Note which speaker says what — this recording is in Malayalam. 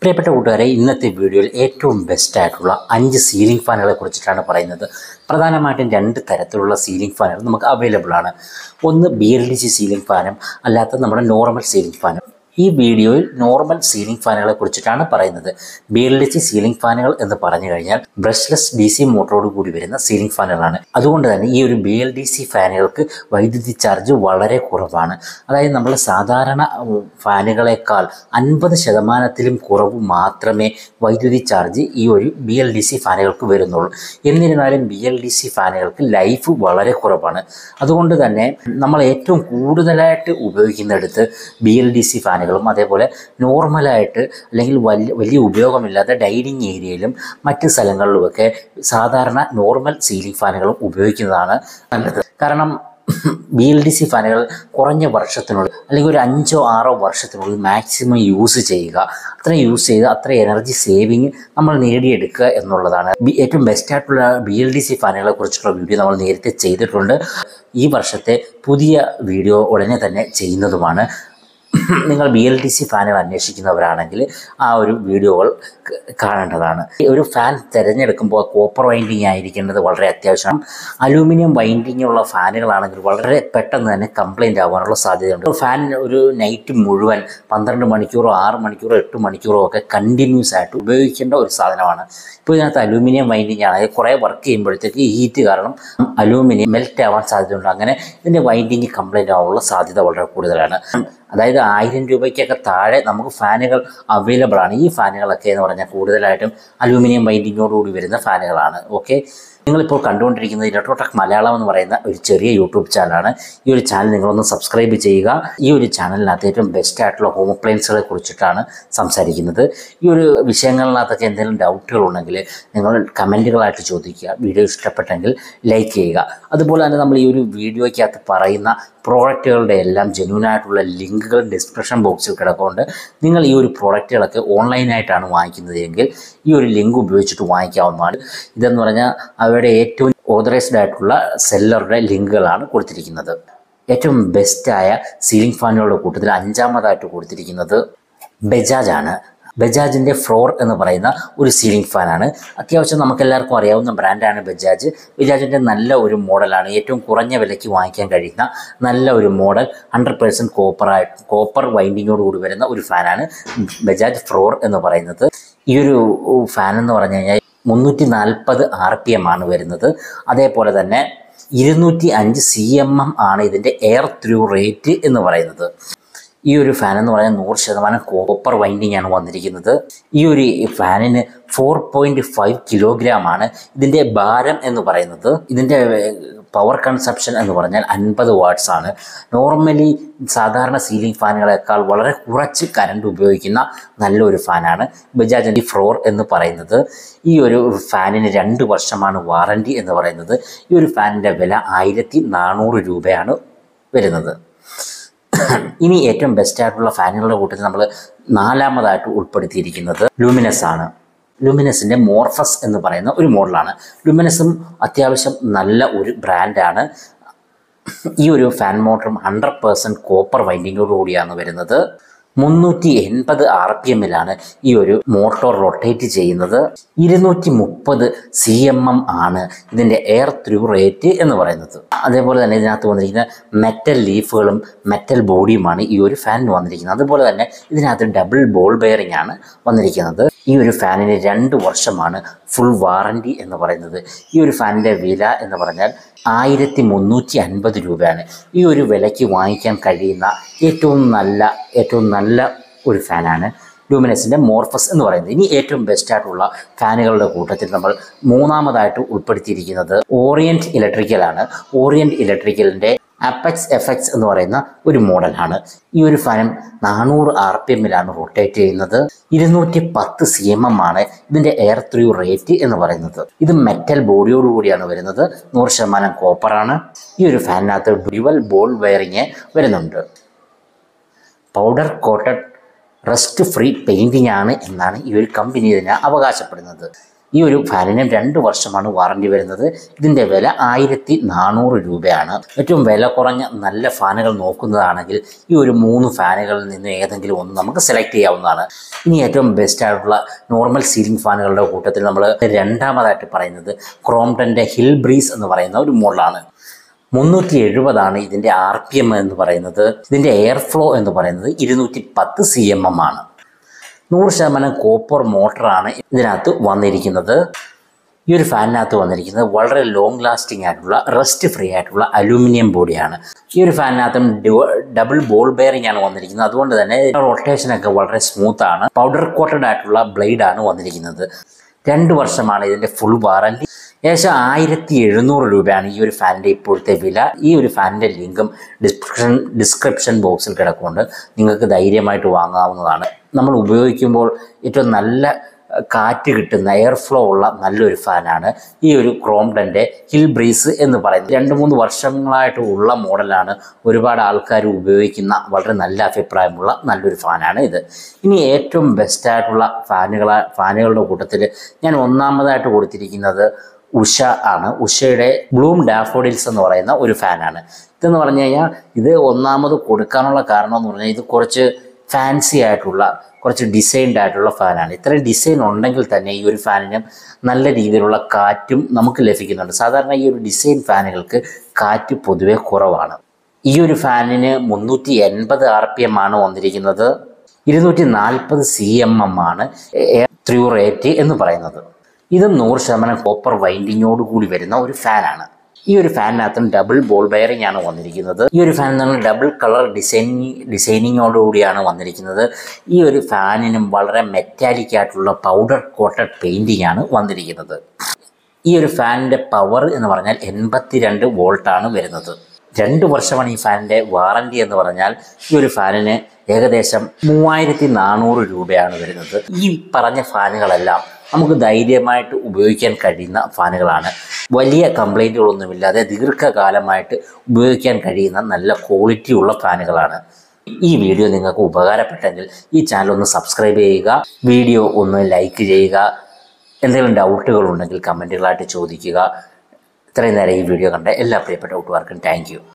Speaker 1: പ്രിയപ്പെട്ട കൂട്ടുകാരെ ഇന്നത്തെ വീഡിയോയിൽ ഏറ്റവും ബെസ്റ്റ് ആയിട്ടുള്ള അഞ്ച് സീലിംഗ് ഫാനുകളെ കുറിച്ചിട്ടാണ് പറയുന്നത് പ്രധാനമായിട്ടും രണ്ട് തരത്തിലുള്ള സീലിംഗ് ഫാനുകൾ നമുക്ക് അവൈലബിൾ ആണ് ഒന്ന് B L D C ceiling ഫാനും അല്ലാത്ത നമ്മുടെ നോർമൽ സീലിംഗ് ഫാനും ഈ വീഡിയോയിൽ നോർമൽ സീലിംഗ് ഫാനുകളെ കുറിച്ചിട്ടാണ് പറയുന്നത് B L D C ceiling ഫാനുകൾ എന്ന് പറഞ്ഞു കഴിഞ്ഞാൽ ബ്രഷ്ലെസ് ഡി സി മോട്ടറോട് കൂടി വരുന്ന സീലിംഗ് ഫാനുകളാണ് അതുകൊണ്ട് തന്നെ ഈ ഒരു ബി എൽ ഡി സി ഫാനുകൾക്ക് വൈദ്യുതി ചാർജ് വളരെ കുറവാണ് അതായത് നമ്മൾ സാധാരണ ഉം, ഫാനുകളെക്കാൾ അൻപത് ശതമാനത്തിലും കുറവ് മാത്രമേ വൈദ്യുതി ചാർജ് ഈ ഒരു ബി എൽ ഡി സി ഫാനുകൾക്ക് വരുന്നുള്ളൂ എന്നിരുന്നാലും ബി എൽ ഡി സി ഫാനുകൾക്ക് ലൈഫ് വളരെ കുറവാണ് അതുകൊണ്ട് തന്നെ നമ്മൾ ഏറ്റവും കൂടുതലായിട്ട് ഉപയോഗിക്കുന്നിടത്ത് ബി എൽ ഡി സി ഫാനുകളും അതേപോലെ നോർമലായിട്ട് അല്ലെങ്കിൽ വലിയ വലിയ ഉപയോഗമില്ലാത്ത ഡൈനിങ് ഏരിയയിലും മറ്റ് സ്ഥലങ്ങളിലുമൊക്കെ സാധാരണ നോർമൽ സീലിംഗ് ഫാനുകളും ഉപയോഗിക്കുന്നതാണ് നല്ലത് കാരണം ബി എൽ ഡി സി ഫാനുകൾ കുറഞ്ഞ വർഷത്തിനുള്ളിൽ അല്ലെങ്കിൽ ഒരു അഞ്ചോ ആറോ വർഷത്തിനുള്ളിൽ മാക്സിമം യൂസ് ചെയ്യുക അത്ര യൂസ് ചെയ്ത് അത്ര എനർജി സേവിങ് നമ്മൾ നേടിയെടുക്കുക എന്നുള്ളതാണ് ബി- ഏറ്റവും ബെസ്റ്റ് ആയിട്ടുള്ള ബി എൽ ഡി സി ഫാനുകളെ കുറിച്ചുള്ള വീഡിയോ നമ്മൾ നേരത്തെ ചെയ്തിട്ടുണ്ട് ഈ വർഷത്തെ പുതിയ വീഡിയോ ഉടനെ തന്നെ ചെയ്യുന്നതുമാണ് നിങ്ങൾ ബി എൽ ടി സി ഫാനുകൾ അന്വേഷിക്കുന്നവരാണെങ്കിൽ ആ ഒരു വീഡിയോകൾ ക- കാണേണ്ടതാണ് ഈ ഒരു ഫാൻ തിരഞ്ഞെടുക്കുമ്പോൾ കോപ്പർ വൈൻഡിങ് ആയിരിക്കേണ്ടത് വളരെ അത്യാവശ്യമാണ് അലൂമിനിയം വൈൻഡിങ് ഉള്ള ഫാനുകളാണെങ്കിൽ വളരെ പെട്ടെന്ന് തന്നെ കംപ്ലൈൻ്റ് ആവാനുള്ള സാധ്യതയുണ്ട് ഒരു ഫാൻ ഒരു നൈറ്റ് മുഴുവൻ പന്ത്രണ്ട് മണിക്കൂറോ ആറ് മണിക്കൂറോ എട്ട് മണിക്കൂറോ ഒക്കെ കണ്ടിന്യൂസ് ആയിട്ട് ഉപയോഗിക്കേണ്ട ഒരു സാധനമാണ് ഇപ്പോൾ ഇതിനകത്ത് അലൂമിനിയം വൈൻഡിങ് ആണ് കുറേ വർക്ക് ചെയ്യുമ്പോഴത്തേക്ക് ഈ ഹീറ്റ് കാരണം അലൂമിനിയം മെൽറ്റ് ആവാൻ സാധ്യതയുണ്ട് അങ്ങനെ ഇതിൻ്റെ വൈൻഡിങ് കംപ്ലൈൻ്റ് ആവാനുള്ള സാധ്യത വളരെ കൂടുതലാണ് അതായത് ആയിരം രൂപയ്ക്കൊക്കെ താഴെ നമുക്ക് ഫാനുകൾ അവൈലബിൾ ആണ് ഈ ഫാനുകളൊക്കെ എന്ന് പറഞ്ഞാൽ കൂടുതലായിട്ടും അലൂമിനിയം വൈൻഡിങ്ങോടുകൂടി വരുന്ന ഫാനുകളാണ് ഓക്കെ നിങ്ങളിപ്പോൾ കണ്ടുകൊണ്ടിരിക്കുന്നത് ഇലക്ട്രോടെക് മലയാളം എന്ന് പറയുന്ന ഒരു ചെറിയ യൂട്യൂബ് ചാനലാണ് ഈ ഒരു ചാനൽ നിങ്ങളൊന്ന് സബ്സ്ക്രൈബ് ചെയ്യുക ഈ ഒരു ചാനലിനകത്ത് ഏറ്റവും ബെസ്റ്റ് ആയിട്ടുള്ള ഹോം അപ്ലയൻസുകളെ കുറിച്ചിട്ടാണ് സംസാരിക്കുന്നത് ഈ ഒരു വിഷയങ്ങളിനകത്തൊക്കെ എന്തെങ്കിലും ഡൗട്ടുകൾ ഉണ്ടെങ്കിൽ നിങ്ങൾ കമൻറ്റുകളായിട്ട് ചോദിക്കുക വീഡിയോ ഇഷ്ടപ്പെട്ടെങ്കിൽ ലൈക്ക് ചെയ്യുക അതുപോലെ തന്നെ നമ്മൾ ഈ ഒരു വീഡിയോയ്ക്കകത്ത് പറയുന്ന പ്രോഡക്റ്റുകളുടെ എല്ലാം ജെന്യൂൻ ആയിട്ടുള്ള ലിങ്കുകൾ ഡിസ്ക്രിപ്ഷൻ ബോക്സിൽ കിടക്കുന്നുണ്ട് നിങ്ങൾ ഈ ഒരു പ്രോഡക്റ്റുകളൊക്കെ ഓൺലൈനായിട്ടാണ് വാങ്ങിക്കുന്നത് എങ്കിൽ ഈ ഒരു ലിങ്ക് ഉപയോഗിച്ചിട്ട് വാങ്ങിക്കാവുന്നതാണ് ഇതെന്ന് പറഞ്ഞാൽ അവരുടെ ഏറ്റവും ഓതറൈസ്ഡ് ആയിട്ടുള്ള സെല്ലറുടെ ലിങ്കുകളാണ് കൊടുത്തിരിക്കുന്നത് ഏറ്റവും ബെസ്റ്റായ സീലിംഗ് ഫാനുകളുടെ കൂട്ടത്തിൽ അഞ്ചാമതായിട്ട് കൊടുത്തിരിക്കുന്നത് ബജാജ് ആണ് ബജാജിൻ്റെ ഫ്ലോർ എന്ന് പറയുന്ന ഒരു സീലിംഗ് ഫാനാണ് അത്യാവശ്യം നമുക്കെല്ലാവർക്കും അറിയാവുന്ന ബ്രാൻഡാണ് ബജാജ് ബജാജിൻ്റെ നല്ല ഒരു മോഡലാണ് ഏറ്റവും കുറഞ്ഞ വിലയ്ക്ക് വാങ്ങിക്കാൻ കഴിയുന്ന നല്ല ഒരു മോഡൽ ഹൺഡ്രഡ് പേഴ്സൻറ്റ് കോപ്പറായിട്ട് കോപ്പർ വൈൻഡിങ്ങോട് കൂടി വരുന്ന ഒരു ഫാനാണ് ബജാജ് ഫ്ലോർ എന്ന് പറയുന്നത് ഈ ഒരു ഫാൻ എന്ന് പറഞ്ഞു കഴിഞ്ഞാൽ മുന്നൂറ്റി നാൽപ്പത് ആർ പി എം ആണ് വരുന്നത് അതേപോലെ തന്നെ ഇരുന്നൂറ്റി അഞ്ച് സി എം എം ആണ് ഇതിൻ്റെ എയർ ത്രൂ റേറ്റ് എന്ന് പറയുന്നത് ഈ ഒരു ഫാൻ എന്ന് പറഞ്ഞാൽ നൂറ് ശതമാനം കോപ്പർ വൈൻഡിങ് ആണ് വന്നിരിക്കുന്നത് ഈ ഒരു ഫാനിന് ഫോർ പോയിൻറ്റ് ഫൈവ് കിലോഗ്രാം ആണ് ഇതിൻ്റെ ഭാരം എന്ന് പറയുന്നത് ഇതിൻ്റെ പവർ കൺസപ്ഷൻ എന്ന് പറഞ്ഞാൽ അൻപത് വാട്ട്സ് ആണ് നോർമലി സാധാരണ സീലിംഗ് ഫാനുകളെക്കാൾ വളരെ കുറച്ച് കറണ്ട് ഉപയോഗിക്കുന്ന നല്ലൊരു ഫാനാണ് ബജാജിൻ്റെ ഫ്ലോർ എന്ന് പറയുന്നത് ഈ ഒരു ഫാനിന് രണ്ട് വർഷമാണ് വാറണ്ടി എന്ന് പറയുന്നത് ഈ ഒരു ഫാനിൻ്റെ വില ആയിരത്തി നാനൂറ് രൂപയാണ് വരുന്നത് ഇനി ഏറ്റവും ബെസ്റ്റ് ആയിട്ടുള്ള ഫാനുകളുടെ കൂട്ടത്തിൽ നമ്മൾ നാലാമതായിട്ട് ഉൾപ്പെടുത്തിയിരിക്കുന്നത് ലൂമിനസ് ആണ് ലൂമിനസിൻ്റെ മോർഫസ് എന്ന് പറയുന്ന ഒരു മോഡലാണ് ലൂമിനസും അത്യാവശ്യം നല്ല ഒരു ബ്രാൻഡാണ് ഈ ഒരു ഫാൻ മോട്ടറും ഹൺഡ്രഡ് പേഴ്സൻറ്റ് കോപ്പർ വൈൻഡിങ്ങോട് കൂടിയാണ് വരുന്നത് മുന്നൂറ്റി എൺപത് ആർ പി എമ്മിലാണ് ഈ ഒരു മോട്ടോർ റൊട്ടേറ്റ് ചെയ്യുന്നത് ഇരുന്നൂറ്റി മുപ്പത് സി എം എം ആണ് ഇതിൻ്റെ എയർ ത്രൂ റേറ്റ് എന്ന് പറയുന്നത് അതേപോലെ തന്നെ ഇതിനകത്ത് വന്നിരിക്കുന്ന മെറ്റൽ ലീഫുകളും മെറ്റൽ ബോഡിയുമാണ് ഈ ഒരു ഫാനിന് വന്നിരിക്കുന്നത് അതുപോലെ തന്നെ ഇതിനകത്ത് ഡബിൾ ബോൾ ബെയറിംഗ് ആണ് വന്നിരിക്കുന്നത് ഈ ഒരു ഫാനിന് രണ്ട് വർഷമാണ് ഫുൾ വാറണ്ടി എന്ന് പറയുന്നത് ഈ ഒരു ഫാനിൻ്റെ വില എന്ന് പറഞ്ഞാൽ ആയിരത്തി മുന്നൂറ്റി അൻപത് രൂപയാണ് ഈ ഒരു വിലയ്ക്ക് വാങ്ങിക്കാൻ കഴിയുന്ന ഏറ്റവും നല്ല ഏറ്റവും നല്ല ഒരു ഫാനാണ് ലൂമിനസിൻ്റെ മോർഫസ് എന്ന് പറയുന്നത് ഇനി ഏറ്റവും ബെസ്റ്റ് ആയിട്ടുള്ള ഫാനുകളുടെ കൂട്ടത്തിൽ നമ്മൾ മൂന്നാമതായിട്ട് ഉൾപ്പെടുത്തിയിരിക്കുന്നത് ഓറിയൻറ്റ് ഇലക്ട്രിക്കലാണ് ഓറിയൻറ്റ് ഇലക്ട്രിക്കലിൻ്റെ അപ്പെക്സ് എഫക്ട്സ് എന്ന് പറയുന്ന ഒരു മോഡലാണ് ഈ ഒരു ഫാനും നാനൂറ് ആർ പി എമ്മിലാണ് റൊട്ടേറ്റ് ചെയ്യുന്നത് ഇരുന്നൂറ്റി പത്ത് സി എം എം ആണ് ഇതിൻ്റെ എയർ ത്രൂ റേറ്റ് എന്ന് പറയുന്നത് ഇത് മെറ്റൽ ബോഡിയോട് കൂടിയാണ് വരുന്നത് നൂറ് ശതമാനം കോപ്പറാണ് ഈ ഒരു ഫാനിനകത്ത് ഡ്യുവൽ ബോൾ വയറിങ് വരുന്നുണ്ട് powder coated rust free painting ആണ് എന്നാണ് ഈ ഒരു കമ്പനി ഇതിനെ അവകാശപ്പെടുന്നത് ഈ ഒരു ഫാനിന് രണ്ട് വർഷമാണ് വാറണ്ടി വരുന്നത് ഇതിൻ്റെ വില ആയിരത്തി നാനൂറ് രൂപയാണ് ഏറ്റവും വില കുറഞ്ഞ നല്ല ഫാനുകൾ നോക്കുന്നതാണെങ്കിൽ ഈ ഒരു മൂന്ന് ഫാനുകളിൽ നിന്ന് ഏതെങ്കിലും ഒന്ന് നമുക്ക് സെലക്ട് ചെയ്യാവുന്നതാണ് ഇനി ഏറ്റവും ബെസ്റ്റ് ആയിട്ടുള്ള നോർമൽ സീലിംഗ് ഫാനുകളുടെ കൂട്ടത്തിൽ നമ്മൾ രണ്ടാമതായിട്ട് പറയുന്നത് ക്രോംപ്ടൻ്റെ ഹിൽ ബ്രീസ് എന്ന് പറയുന്ന ഒരു മോഡലാണ് മുന്നൂറ്റി എഴുപതാണ് ഇതിൻ്റെ ആർ പി എം എന്ന് പറയുന്നത് ഇതിൻ്റെ എയർ ഫ്ലോ എന്ന് പറയുന്നത് ഇരുന്നൂറ്റി പത്ത് സി എം എം ആണ് നൂറ് ശതമാനം കോപ്പർ മോട്ടറാണ് ഇതിനകത്ത് വന്നിരിക്കുന്നത് ഈ ഒരു ഫാനിനകത്ത് വന്നിരിക്കുന്നത് വളരെ ലോങ് ലാസ്റ്റിംഗ് ആയിട്ടുള്ള റസ്റ്റ് ഫ്രീ ആയിട്ടുള്ള അലൂമിനിയം ബോഡിയാണ് ഈ ഒരു ഫാനിനകത്തും ഡബിൾ ബോൾ ബെയറിംഗ് ആണ് വന്നിരിക്കുന്നത് അതുകൊണ്ട് തന്നെ റൊട്ടേഷനൊക്കെ വളരെ സ്മൂത്ത് ആണ് പൗഡർ കോട്ടഡ് ആയിട്ടുള്ള ബ്ലേഡ് ആണ് വന്നിരിക്കുന്നത് രണ്ട് വർഷമാണ് ഇതിൻ്റെ ഫുൾ വാറണ്ടി ഏകദേശം ആയിരത്തി എഴുന്നൂറ് രൂപയാണ് ഈ ഒരു ഫാനിൻ്റെ ഇപ്പോഴത്തെ വില ഈ ഒരു ഫാനിൻ്റെ ലിങ്കും ഡിസ്ക്രിപ്ഷൻ ഡിസ്ക്രിപ്ഷൻ ബോക്സിൽ കിടക്കുന്നുണ്ട് നിങ്ങൾക്ക് ധൈര്യമായിട്ട് വാങ്ങാവുന്നതാണ് നമ്മൾ ഉപയോഗിക്കുമ്പോൾ ഏറ്റവും നല്ല അഹ്, കാറ്റ് കിട്ടുന്ന എയർ ഫ്ലോ ഉള്ള നല്ലൊരു ഫാനാണ് ഈ ഒരു ക്രോംഡൻ്റെ ഹിൽ ബ്രീസ് എന്ന് പറയുന്നത് രണ്ട് മൂന്ന് വർഷങ്ങളായിട്ട് ഉള്ള മോഡലാണ് ഒരുപാട് ആൾക്കാർ ഉപയോഗിക്കുന്ന വളരെ നല്ല അഭിപ്രായമുള്ള നല്ലൊരു ഫാനാണ് ഇത് ഇനി ഏറ്റവും ബെസ്റ്റായിട്ടുള്ള ഫാനുകള ഫാനുകളുടെ കൂട്ടത്തിൽ ഞാൻ ഒന്നാമതായിട്ട് കൊടുത്തിരിക്കുന്നത് ഉഷ ആണ് ഉഷയുടെ ബ്ലൂം ഡാഫോഡിൽസ് എന്ന് പറയുന്ന ഒരു ഫാനാണ് ഇതെന്ന് പറഞ്ഞു കഴിഞ്ഞാൽ ഇത് ഒന്നാമത് കൊടുക്കാനുള്ള കാരണം എന്ന് പറഞ്ഞാൽ ഇത് കുറച്ച് ഫാൻസി ആയിട്ടുള്ള കുറച്ച് ഡിസൈൻഡ് ആയിട്ടുള്ള ഫാനാണ് ഇത്രയും ഡിസൈൻ ഉണ്ടെങ്കിൽ തന്നെ ഈ ഒരു ഫാനിന് നല്ല രീതിയിലുള്ള കാറ്റും നമുക്ക് ലഭിക്കുന്നുണ്ട് സാധാരണ ഈ ഒരു ഡിസൈൻ ഫാനുകൾക്ക് കാറ്റ് പൊതുവെ കുറവാണ് ഈ ഒരു ഫാനിന് മുന്നൂറ്റി എൺപത് ആർ പി എം ആണ് വന്നിരിക്കുന്നത് ഇരുന്നൂറ്റി നാൽപ്പത് സി എം എം ആണ് ത്രീ റേറ്റ് എന്ന് പറയുന്നത് ഇത് നൂറ് ശതമാനം കോപ്പർ വൈൻഡിങ്ങോട് കൂടി വരുന്ന ഒരു ഫാനാണ് ഈ ഒരു ഫാനിനകത്തും ഡബിൾ ബോൾ ബെയറിംഗ് ആണ് വന്നിരിക്കുന്നത് ഈ ഒരു ഫാൻ നമ്മൾ ഡബിൾ കളർ ഡിസൈനിങ് ഡിസൈനിങ്ങോട് കൂടിയാണ് വന്നിരിക്കുന്നത് ഈ ഒരു ഫാനിനും വളരെ മെറ്റാലിക് ആയിട്ടുള്ള പൗഡർ കോട്ടഡ് പെയിൻറ്റിംഗ് ആണ് വന്നിരിക്കുന്നത് ഈ ഒരു ഫാനിൻ്റെ പവർ എന്ന് പറഞ്ഞാൽ എൺപത്തിരണ്ട് വോൾട്ടാണ് വരുന്നത് രണ്ട് വർഷമാണ് ഈ ഫാനിൻ്റെ വാറണ്ടി എന്ന് പറഞ്ഞാൽ ഈ ഒരു ഫാനിന് ഏകദേശം മൂവായിരത്തി നാനൂറ് രൂപയാണ് വരുന്നത് ഈ പറഞ്ഞ ഫാനുകളെല്ലാം നമുക്ക് ധൈര്യമായിട്ട് ഉപയോഗിക്കാൻ കഴിയുന്ന ഫാനുകളാണ് വലിയ കംപ്ലൈൻറ്റുകളൊന്നുമില്ലാതെ ദീർഘകാലമായിട്ട് ഉപയോഗിക്കാൻ കഴിയുന്ന നല്ല ക്വാളിറ്റി ഉള്ള ഫാനുകളാണ് ഈ വീഡിയോ നിങ്ങൾക്ക് ഉപകാരപ്പെട്ടെങ്കിൽ ഈ ചാനൽ ഒന്ന് സബ്സ്ക്രൈബ് ചെയ്യുക വീഡിയോ ഒന്ന് ലൈക്ക് ചെയ്യുക എന്തെങ്കിലും ഡൗട്ടുകൾ ഉണ്ടെങ്കിൽ കമൻറ്റുകളായിട്ട് ചോദിക്കുക ഇത്രയും നേരം ഈ വീഡിയോ കണ്ട എല്ലാ പ്രിയപ്പെട്ട കൂട്ടുകാർക്കും താങ്ക്